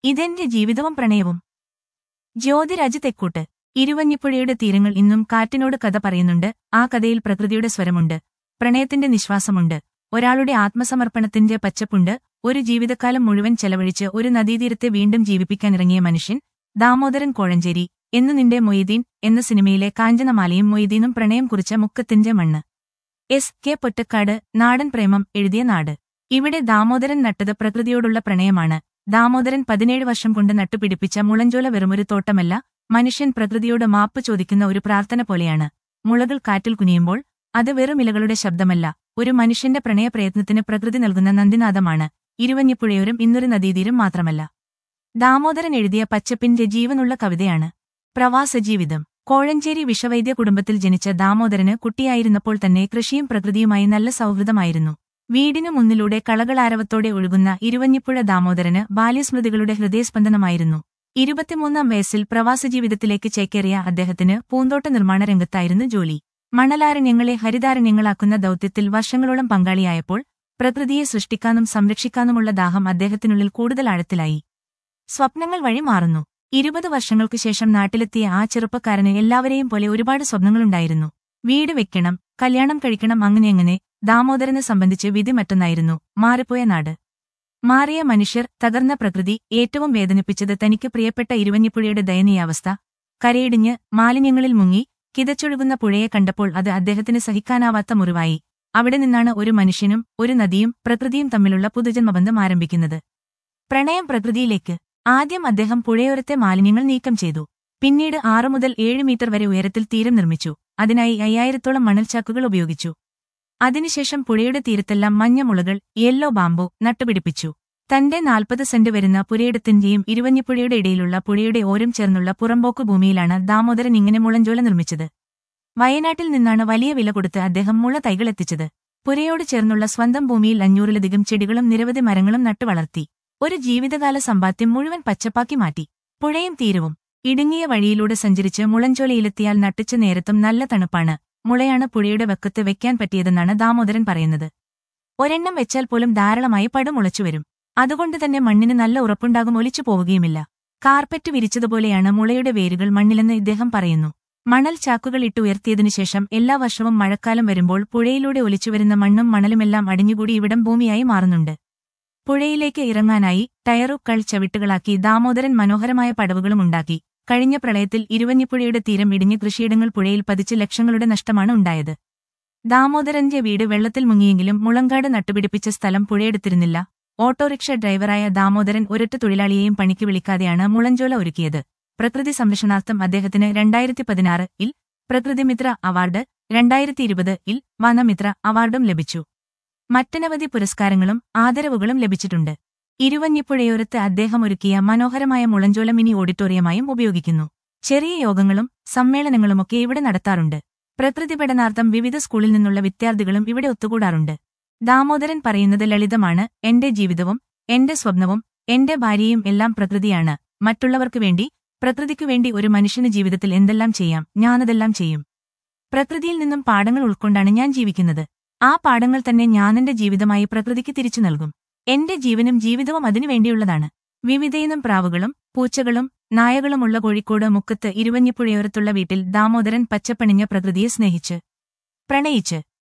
ഇതെന്റെ ജീവിതവും പ്രണയവും ജ്യോതിരാജ് തെക്കൂട്ട് ഇരുവഞ്ഞിപ്പുഴയുടെ തീരങ്ങൾ ഇന്നും കാറ്റിനോട് കഥ പറയുന്നുണ്ട് ആ കഥയിൽ പ്രകൃതിയുടെ സ്വരമുണ്ട് പ്രണയത്തിന്റെ നിശ്വാസമുണ്ട് ഒരാളുടെ ആത്മസമർപ്പണത്തിന്റെ പച്ചപ്പുണ്ട് ഒരു ജീവിതക്കാലം മുഴുവൻ ചെലവഴിച്ച് ഒരു നദീതീരത്തെ വീണ്ടും ജീവിപ്പിക്കാനിറങ്ങിയ മനുഷ്യൻ ദാമോദരൻ കോഴഞ്ചേരി എന്നു നിന്റെ മൊയ്തീൻ എന്ന സിനിമയിലെ കാഞ്ചനമാലയും മൊയ്തീനും പ്രണയം കുറിച്ച മുക്കത്തിന്റെ മണ്ണ് എസ് കെ പൊറ്റക്കാട് നാടൻ പ്രേമം എഴുതിയ നാട് ഇവിടെ ദാമോദരൻ നട്ടത് പ്രകൃതിയോടുള്ള പ്രണയമാണ് ദാമോദരൻ പതിനേഴ് വർഷം കൊണ്ട് നട്ടുപിടിപ്പിച്ച മുളഞ്ചോല വെറുമൊരു തോട്ടമല്ല മനുഷ്യൻ പ്രകൃതിയോട് മാപ്പ് ചോദിക്കുന്ന ഒരു പ്രാർത്ഥന പോലെയാണ് മുളകൾ കാറ്റിൽ കുനിയുമ്പോൾ അത് വെറും ഇലകളുടെ ശബ്ദമല്ല ഒരു മനുഷ്യന്റെ പ്രണയപ്രയത്നത്തിന് പ്രകൃതി നൽകുന്ന നന്ദിനാദമാണ് ഇരുവഞ്ഞിപ്പുഴയോരും ഇന്നൊരു നദീതീരം മാത്രമല്ല ദാമോദരൻ എഴുതിയ പച്ചപ്പിന്റെ ജീവനുള്ള കവിതയാണ് പ്രവാസജീവിതം കോഴഞ്ചേരി വിഷവൈദ്യ കുടുംബത്തിൽ ജനിച്ച ദാമോദരന് കുട്ടിയായിരുന്നപ്പോൾ തന്നെ കൃഷിയും പ്രകൃതിയുമായി നല്ല സൗഹൃദമായിരുന്നു വീടിനു മുന്നിലൂടെ കളകളാരവത്തോടെ ഒഴുകുന്ന ഇരുവഞ്ഞിപ്പുഴ ദാമോദരന് ബാല്യസ്മൃതികളുടെ ഹൃദയസ്പന്ദനമായിരുന്നു ഇരുപത്തിമൂന്നാം വയസ്സിൽ പ്രവാസജീവിതത്തിലേക്ക് ചേക്കേറിയ അദ്ദേഹത്തിന് പൂന്തോട്ട നിർമ്മാണ രംഗത്തായിരുന്നു ജോലി മണലാരണ്യങ്ങളെ ഹരിതാരണ്യങ്ങളാക്കുന്ന ദൗത്യത്തിൽ വർഷങ്ങളോളം പങ്കാളിയായപ്പോൾ പ്രകൃതിയെ സൃഷ്ടിക്കാനും സംരക്ഷിക്കാനുമുള്ള ദാഹം അദ്ദേഹത്തിനുള്ളിൽ കൂടുതൽ ആഴത്തിലായി സ്വപ്നങ്ങൾ വഴി മാറുന്നു ഇരുപത് വർഷങ്ങൾക്കു ശേഷം നാട്ടിലെത്തിയ ആ ചെറുപ്പക്കാരന് എല്ലാവരെയും പോലെ ഒരുപാട് സ്വപ്നങ്ങളുണ്ടായിരുന്നു വീട് വെക്കണം കല്യാണം കഴിക്കണം അങ്ങനെയങ്ങനെ ദാമോദരനെ സംബന്ധിച്ച് വിധി മറ്റൊന്നായിരുന്നു മാറിപ്പോയ നാട് മാറിയ മനുഷ്യർ തകർന്ന പ്രകൃതി ഏറ്റവും വേദനിപ്പിച്ചത് തനിക്ക് പ്രിയപ്പെട്ട ഇരുവഞ്ഞിപ്പുഴയുടെ ദയനീയാവസ്ഥ കരയിടിഞ്ഞ് മാലിന്യങ്ങളിൽ മുങ്ങി കിതച്ചൊഴുകുന്ന പുഴയെ കണ്ടപ്പോൾ അത് അദ്ദേഹത്തിന് സഹിക്കാനാവാത്ത മുറിവായി അവിടെ നിന്നാണ് ഒരു മനുഷ്യനും ഒരു നദിയും പ്രകൃതിയും തമ്മിലുള്ള പുതുജന്മബന്ധം ആരംഭിക്കുന്നത് പ്രണയം പ്രകൃതിയിലേക്ക് ആദ്യം അദ്ദേഹം പുഴയോരത്തെ മാലിന്യങ്ങൾ നീക്കം ചെയ്തു പിന്നീട് ആറു മുതൽ ഏഴ് മീറ്റർ വരെ ഉയരത്തിൽ തീരം നിർമ്മിച്ചു അതിനായി അയ്യായിരത്തോളം മണൽച്ചാക്കുകൾ ഉപയോഗിച്ചു അതിനുശേഷം പുഴയുടെ തീരത്തെല്ലാം മഞ്ഞമുളകൾ യെല്ലോ ബാംബു നട്ടുപിടിപ്പിച്ചു തന്റെ നാൽപ്പത് സെന്റ് വരുന്ന പുരയിടത്തിന്റെയും ഇരുവഞ്ഞിപ്പുഴയുടെ ഇടയിലുള്ള പുഴയുടെ ഓരം ചേർന്നുള്ള പുറമ്പോക്ക് ഭൂമിയിലാണ് ദാമോദരൻ ഇങ്ങനെ മുളഞ്ചോല നിർമ്മിച്ചത് വയനാട്ടിൽ നിന്നാണ് വലിയ വില കൊടുത്ത് അദ്ദേഹം മുള തൈകൾ എത്തിച്ചത് പുരയോട് ചേർന്നുള്ള സ്വന്തം ഭൂമിയിൽ അഞ്ഞൂറിലധികം ചെടികളും നിരവധി മരങ്ങളും നട്ടുവളർത്തി ഒരു ജീവിതകാല സമ്പാദ്യം മുഴുവൻ പച്ചപ്പാക്കി മാറ്റി പുഴയും തീരവും ഇടുങ്ങിയ വഴിയിലൂടെ സഞ്ചരിച്ച് മുളഞ്ചോലയിലെത്തിയാൽ നട്ടിച്ച നേരത്തും നല്ല തണുപ്പാണ് മുളയാണ് പുഴയുടെ വെക്കത്ത് വെക്കാൻ പറ്റിയതെന്നാണ് ദാമോദരൻ പറയുന്നത് ഒരെണ്ണം വെച്ചാൽ പോലും ധാരാളമായി പടുമുളച്ചുവരും അതുകൊണ്ട് തന്നെ മണ്ണിന് നല്ല ഉറപ്പുണ്ടാകും ഒലിച്ചു പോവുകയുമില്ല കാർപ്പറ്റ് വിരിച്ചതുപോലെയാണ് മുളയുടെ വേരുകൾ മണ്ണിലെന്ന് ഇദ്ദേഹം പറയുന്നു മണൽ ചാക്കുകൾ ഇട്ട് ഉയർത്തിയതിനുശേഷം എല്ലാ വർഷവും മഴക്കാലം വരുമ്പോൾ പുഴയിലൂടെ ഒലിച്ചുവരുന്ന മണ്ണും മണലുമെല്ലാം അടിഞ്ഞുകൂടി ഇവിടം ഭൂമിയായി മാറുന്നുണ്ട് പുഴയിലേക്ക് ഇറങ്ങാനായി ടയറുകൾ ചവിട്ടുകളാക്കി ദാമോദരൻ മനോഹരമായ പടവുകളും ഉണ്ടാക്കി കഴിഞ്ഞ പ്രളയത്തിൽ ഇരുവഞ്ഞിപ്പുഴയുടെ തീരം ഇടിഞ്ഞ് കൃഷിയിടങ്ങൾ പുഴയിൽ പതിച്ച് ലക്ഷങ്ങളുടെ നഷ്ടമാണ് ഉണ്ടായത് ദാമോദരന്റെ വീട് വെള്ളത്തിൽ മുങ്ങിയെങ്കിലും മുളങ്കാട് നട്ടുപിടിപ്പിച്ച സ്ഥലം പുഴയെടുത്തിരുന്നില്ല ഓട്ടോറിക്ഷ ഡ്രൈവറായ ദാമോദരൻ ഒരൊറ്റ തൊഴിലാളിയെയും പണിക്ക് വിളിക്കാതെയാണ് മുളഞ്ചോല ഒരുക്കിയത് പ്രകൃതി സംരക്ഷണാർത്ഥം അദ്ദേഹത്തിന് രണ്ടായിരത്തി പതിനാറ് ഇൽ പ്രകൃതിമിത്ര അവാർഡ് രണ്ടായിരത്തി ഇരുപത് ഇൽ വനമിത്ര അവാർഡും ലഭിച്ചു മറ്റനവധി പുരസ്കാരങ്ങളും ആദരവുകളും ലഭിച്ചിട്ടുണ്ട് ഇരുവഞ്ഞിപ്പുഴയോരത്ത് അദ്ദേഹം ഒരുക്കിയ മനോഹരമായ മുളഞ്ചോല മിനി ഓഡിറ്റോറിയമായും ഉപയോഗിക്കുന്നു ചെറിയ യോഗങ്ങളും സമ്മേളനങ്ങളുമൊക്കെ ഇവിടെ നടത്താറുണ്ട് പ്രകൃതി പഠനാർത്ഥം വിവിധ സ്കൂളിൽ നിന്നുള്ള വിദ്യാർത്ഥികളും ഇവിടെ ഒത്തുകൂടാറുണ്ട് ദാമോദരൻ പറയുന്നത് ലളിതമാണ് എന്റെ ജീവിതവും എന്റെ സ്വപ്നവും എന്റെ ഭാര്യയും എല്ലാം പ്രകൃതിയാണ് മറ്റുള്ളവർക്ക് വേണ്ടി പ്രകൃതിക്കു വേണ്ടി ഒരു മനുഷ്യന് ജീവിതത്തിൽ എന്തെല്ലാം ചെയ്യാം ഞാനതെല്ലാം ചെയ്യും പ്രകൃതിയിൽ നിന്നും പാഠങ്ങൾ ഉൾക്കൊണ്ടാണ് ഞാൻ ജീവിക്കുന്നത് ആ പാഠങ്ങൾ തന്നെ ഞാനെന്റെ ജീവിതമായി പ്രകൃതിക്ക് തിരിച്ചു നൽകും എന്റെ ജീവനും ജീവിതവും അതിനു വേണ്ടിയുള്ളതാണ് വിവിധയിനം പ്രാവുകളും പൂച്ചകളും നായകളുമുള്ള കോഴിക്കോട് മുക്കത്ത് ഇരുവഞ്ഞിപ്പുഴയോരത്തുള്ള വീട്ടിൽ ദാമോദരൻ പച്ചപ്പണിഞ്ഞ പ്രകൃതിയെ സ്നേഹിച്ച് പ്രണയിച്ച്